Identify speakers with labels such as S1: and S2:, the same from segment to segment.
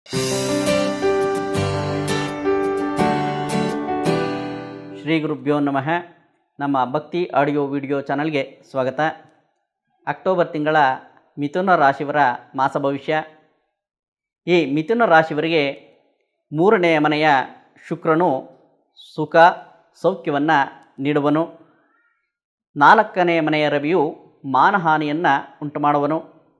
S1: ಶ್ರೀ ಗುರುಭ್ಯೋ ನಮಃ ನಮ್ಮ ಭಕ್ತಿ ಆಡಿಯೋ ವಿಡಿಯೋ ಚಾನಲ್ಗೆ ಸ್ವಾಗತ ಅಕ್ಟೋಬರ್ ತಿಂಗಳ ಮಿಥುನ ರಾಶಿಯವರ ಮಾಸ ಭವಿಷ್ಯ ಈ ಮಿಥುನ ರಾಶಿಯವರಿಗೆ ಮೂರನೆಯ ಮನೆಯ ಶುಕ್ರನು ಸುಖ ಸೌಖ್ಯವನ್ನು ನೀಡುವನು ನಾಲ್ಕನೆಯ ಮನೆಯ ರವಿಯು ಮಾನಹಾನಿಯನ್ನು ಉಂಟು ಮಾಡುವನು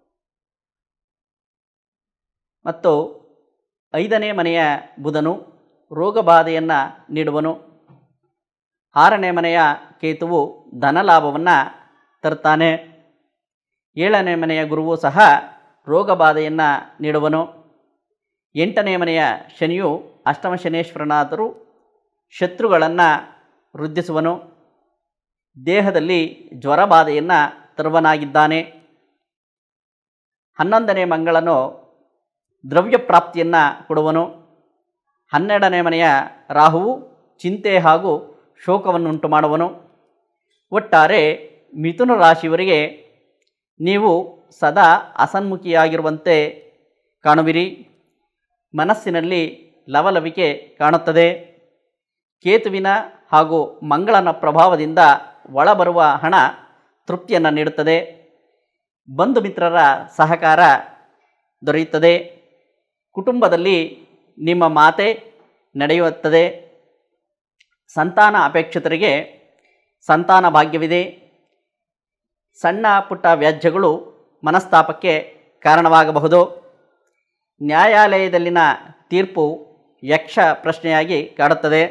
S1: ಮತ್ತು ಐದನೇ ಮನೆಯ ಬುಧನು ರೋಗಬಾಧೆಯನ್ನು ನೀಡುವನು ಆರನೇ ಮನೆಯ ಕೇತುವು ಧನಲಾಭವನ್ನು ತರುತ್ತಾನೆ ಏಳನೇ ಮನೆಯ ಗುರುವು ಸಹ ರೋಗಬಾಧೆಯನ್ನು ನೀಡುವನು ಎಂಟನೇ ಮನೆಯ ಶನಿಯು ಅಷ್ಟಮ ಶನೇಶ್ವರನಾದರೂ ಶತ್ರುಗಳನ್ನು ವೃದ್ಧಿಸುವನು ದೇಹದಲ್ಲಿ ಜ್ವರಬಾಧೆಯನ್ನು ತರುವನಾಗಿದ್ದಾನೆ ಹನ್ನೊಂದನೇ ಮಂಗಳನು ದ್ರವ್ಯ ಪ್ರಾಪ್ತಿಯನ್ನು ಕೊಡುವನು ಹನ್ನೆರಡನೇ ಮನೆಯ ರಾಹುವು ಚಿಂತೆ ಹಾಗೂ ಶೋಕವನ್ನುಂಟು ಮಾಡುವನು ಒಟ್ಟಾರೆ ಮಿಥುನ ರಾಶಿಯವರಿಗೆ ನೀವು ಸದಾ ಅಸನ್ಮುಖಿಯಾಗಿರುವಂತೆ ಕಾಣುವಿರಿ ಮನಸ್ಸಿನಲ್ಲಿ ಲವಲವಿಕೆ ಕಾಣುತ್ತದೆ ಕೇತುವಿನ ಹಾಗೂ ಮಂಗಳನ ಪ್ರಭಾವದಿಂದ ಒಳಬರುವ ಹಣ ತೃಪ್ತಿಯನ್ನು ನೀಡುತ್ತದೆ ಬಂಧು ಮಿತ್ರರ ಸಹಕಾರ ದೊರೆಯುತ್ತದೆ ಕುಟುಂಬದಲ್ಲಿ ನಿಮ್ಮ ಮಾತೆ ನಡೆಯುತ್ತದೆ ಸಂತಾನ ಅಪೇಕ್ಷಿತರಿಗೆ ಸಂತಾನ ಭಾಗ್ಯವಿದೆ ಸಣ್ಣ ಪುಟ್ಟ ವ್ಯಾಜ್ಯಗಳು ಮನಸ್ತಾಪಕ್ಕೆ ಕಾರಣವಾಗಬಹುದು ನ್ಯಾಯಾಲಯದಲ್ಲಿನ ತೀರ್ಪು ಯಕ್ಷ ಪ್ರಶ್ನೆಯಾಗಿ ಕಾಡುತ್ತದೆ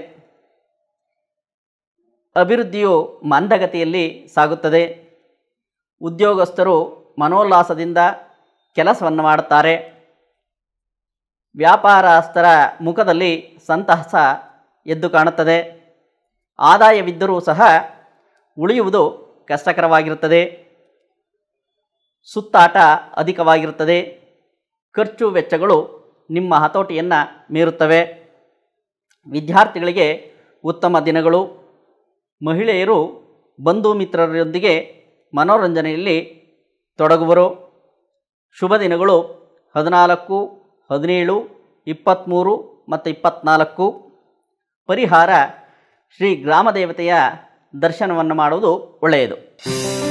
S1: ಅಭಿವೃದ್ಧಿಯು ಮಂದಗತಿಯಲ್ಲಿ ಸಾಗುತ್ತದೆ ಉದ್ಯೋಗಸ್ಥರು ಮನೋಲ್ಲಾಸದಿಂದ ಕೆಲಸವನ್ನು ಮಾಡುತ್ತಾರೆ ವ್ಯಾಪಾರಸ್ಥರ ಮುಖದಲ್ಲಿ ಸಂತಸ ಎದ್ದು ಕಾಣುತ್ತದೆ ಆದಾಯವಿದ್ದರೂ ಸಹ ಉಳಿಯುವುದು ಕಷ್ಟಕರವಾಗಿರುತ್ತದೆ ಸುತ್ತಾಟ ಅಧಿಕವಾಗಿರುತ್ತದೆ ಖರ್ಚು ವೆಚ್ಚಗಳು ನಿಮ್ಮ ಹತೋಟಿಯನ್ನು ಮೀರುತ್ತವೆ ವಿದ್ಯಾರ್ಥಿಗಳಿಗೆ ಉತ್ತಮ ದಿನಗಳು ಮಹಿಳೆಯರು ಬಂಧು ಮಿತ್ರರೊಂದಿಗೆ ಮನೋರಂಜನೆಯಲ್ಲಿ ತೊಡಗುವರು ಶುಭ ದಿನಗಳು ಹದಿನಾಲ್ಕು ಹದಿನೇಳು ಇಪ್ಪತ್ತ್ಮೂರು ಮತ್ತು ಇಪ್ಪತ್ತ್ನಾಲ್ಕು ಪರಿಹಾರ ಶ್ರೀ ಗ್ರಾಮದೇವತೆಯ ದರ್ಶನವನ್ನು ಮಾಡುವುದು ಒಳ್ಳೆಯದು